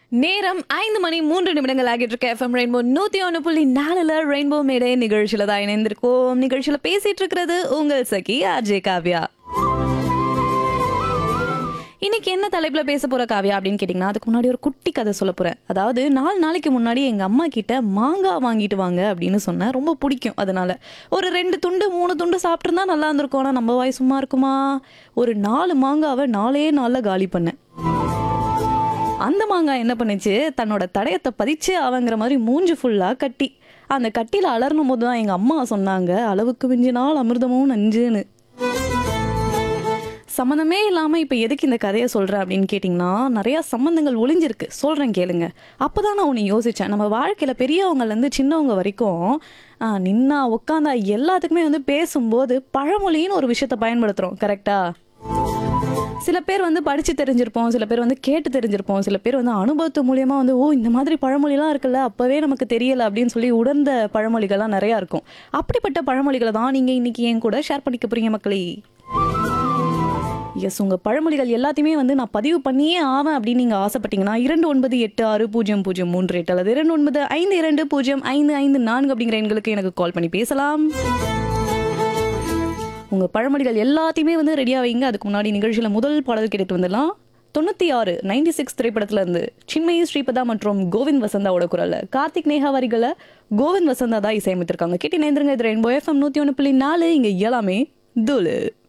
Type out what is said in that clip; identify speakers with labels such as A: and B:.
A: நேரம் ஐந்து மணி மூன்று நிமிடங்கள் ஆகிட்டு இருக்க எஃப்எம் ரெயின்போ நூத்தி ஒன்று புள்ளி நாலுல ரெயின்போ மேடே நிகழ்ச்சியில தான் இணைந்திருக்கோம் நிகழ்ச்சியில பேசிட்டு இருக்கிறது உங்கள் சகி அஜய் காவ்யா இன்னைக்கு என்ன தலைப்புல பேச போற காவியா அப்படின்னு கேட்டிங்கன்னா அதுக்கு முன்னாடி ஒரு குட்டி கதை சொல்ல போறேன் அதாவது நாலு நாளைக்கு முன்னாடி எங்க அம்மா கிட்ட மாங்காய் வாங்கிட்டு வாங்க அப்படின்னு சொன்னேன் ரொம்ப பிடிக்கும் அதனால ஒரு ரெண்டு துண்டு மூணு துண்டு சாப்பிட்டுருந்தா நல்லா இருந்திருக்கும் ஆனா நம்ம வாய் சும்மா இருக்குமா ஒரு நாலு மாங்காவை நாலே நாள்ல காலி பண்ணேன் அந்த மாங்காய் என்ன பண்ணுச்சு தன்னோட தடயத்தை பதிச்சு அவங்கிற மாதிரி மூஞ்சி ஃபுல்லா கட்டி அந்த கட்டியில அலறணும் போது தான் எங்க அம்மா சொன்னாங்க அளவுக்கு மிஞ்சினால் அமிர்தமும் நஞ்சுன்னு சம்மந்தமே இல்லாம இப்ப எதுக்கு இந்த கதையை சொல்றேன் அப்படின்னு கேட்டிங்கன்னா நிறைய சம்மந்தங்கள் ஒளிஞ்சிருக்கு சொல்றேன் கேளுங்க அப்பதான் நான் ஒன்று யோசிச்சேன் நம்ம வாழ்க்கையில பெரியவங்கல இருந்து சின்னவங்க வரைக்கும் ஆஹ், நின்னா உட்காந்தா எல்லாத்துக்குமே வந்து பேசும்போது பழமொழின்னு ஒரு விஷயத்த பயன்படுத்துறோம் கரெக்டா சில பேர் வந்து படிச்சு தெரிஞ்சிருப்போம் சில பேர் வந்து கேட்டு தெரிஞ்சிருப்போம் சில பேர் வந்து அனுபவத்து மூலியமா வந்து ஓ இந்த மாதிரி பழமொழிலாம் இருக்குல்ல அப்பவே நமக்கு தெரியல அப்படின்னு சொல்லி உணர்ந்த பழமொழிகள்லாம் நிறைய இருக்கும் அப்படிப்பட்ட பழமொழிகளை தான் நீங்க இன்னைக்கு என் கூட ஷேர் பண்ணிக்க போறீங்க மக்களே எஸ் உங்க பழமொழிகள் எல்லாத்தையுமே வந்து நான் பதிவு பண்ணியே ஆவேன் அப்படின்னு நீங்க ஆசைப்பட்டீங்கன்னா இரண்டு ஒன்பது எட்டு ஆறு பூஜ்ஜியம் பூஜ்ஜியம் மூன்று எட்டு அல்லது இரண்டு ஒன்பது ஐந்து இரண்டு பூஜ்ஜியம் ஐந்து ஐந்து நான்கு அப்படிங்கிற எண்களுக்கு எனக்கு கால் பண்ணி பேசலாம் உங்க பழமொழிகள் எல்லாத்தையுமே வந்து ரெடியா வைங்க அதுக்கு முன்னாடி நிகழ்ச்சியில முதல் பாடல் கேட்டுட்டு வந்துடலாம் தொண்ணூத்தி ஆறு நைன்டி சிக்ஸ் திரைப்படத்துல இருந்து சின்மயி ஸ்ரீபதா மற்றும் கோவிந்த் வசந்தாவோட குரல்ல கார்த்திக் நேஹா வரிகளை கோவிந்த் வசந்தா தான் இசையமைத்திருக்காங்க கேட்டி நேந்திரங்க இது ரெயின்போ எஃப்எம் நூத்தி ஒன்று புள்ளி நாலு இங்க எல்லாமே தூளு